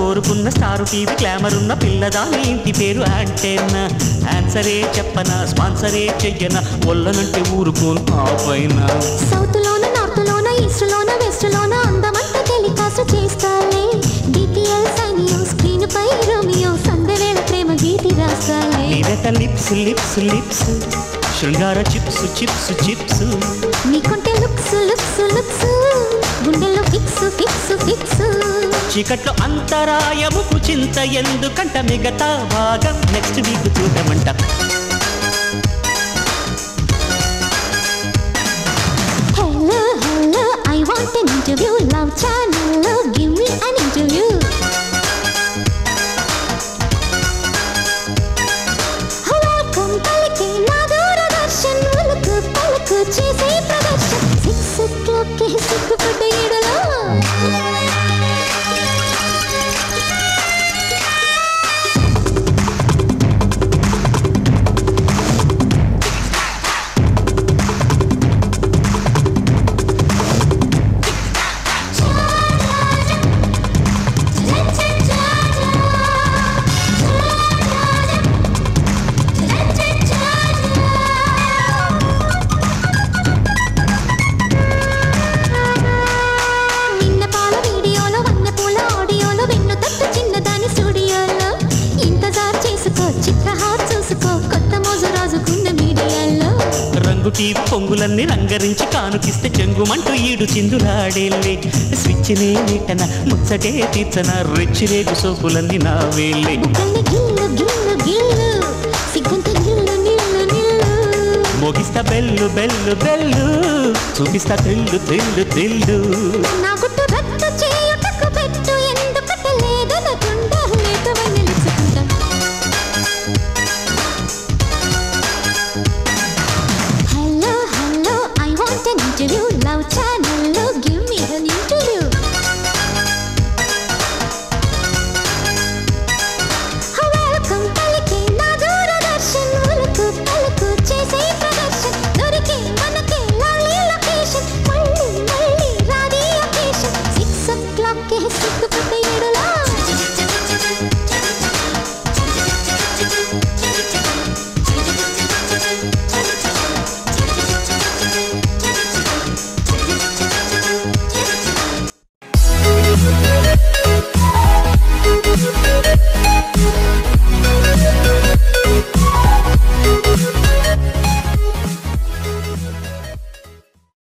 కోరుకున్న star TV glamour ఉన్న పిల్లదాని ఇంటి పేరు యాంటెన్నా ఆన్సరే చెప్పనా స్పాన్సరే చెయ్యనా ఒళ్ళనంటే ఊరుకోను ఆ పైన సౌత్ లోన నార్త్ లోన ఈస్ట్ లోన వెస్ట్ లోన అందమంతా టెలికాస్ట్ చేస్తాలే డిటిఎల్ సైనియో స్క్రీన్ పై రోమియో సందవేళ ప్రేమ గీతి రాస్తాలే నీరట లిప్స్ లిప్స్ లిప్స్ శృంగార చిప్స్ చిప్స్ చిప్స్ నీకుంటే లుక్స్ లుక్స్ లుక్స్ గుండెల్లో ఫిక్స్ ఫిక్స్ ఫిక్స్ చీకట్లో అంతరాయముకు చింత ఎందుకంట మిగతా భాగం నెక్స్ట్ వీక్ చూడమంట hello hello I want an interview love channel give me an interview welcome పలికి నా దూరదర్శన్ ఉలుకు పలుకు చేసే ప్రదర్శన్ సిక్స్ ఓ క్లాక్ సిగ్గుపడ్డ ఈడలో నిన్న పాల వీడియోలో వన్న పూల ఆడియోలో వెన్ను తట్టు చిన్నదాని స్టూడియోలో ఇంతజార్ చేసుకో చిత్రహార్ చూసుకో కొత్త మోజు రాజుకున్న మీడియాలో రంగు టీవీ పొంగులన్నీ రంగరించి కానుకిస్తే చెంగుమంటూ ఈడు చిందులాడేళ్ళే స్విచ్ నేటన ముచ్చటే తీర్చన రెచ్చి రేగు సోపులన్నీ నా వేళ్ళే బుగ్గల్ని గిల్లు గిల్లు గిల్లు సిగ్గంత నిల్లు నిల్లు నిల్లు మోగిస్తా బెల్లు బెల్లు బెల్లు చూపిస్తా తెల్లు తెల్లు తెల్లు నా గుట్టు రట్టు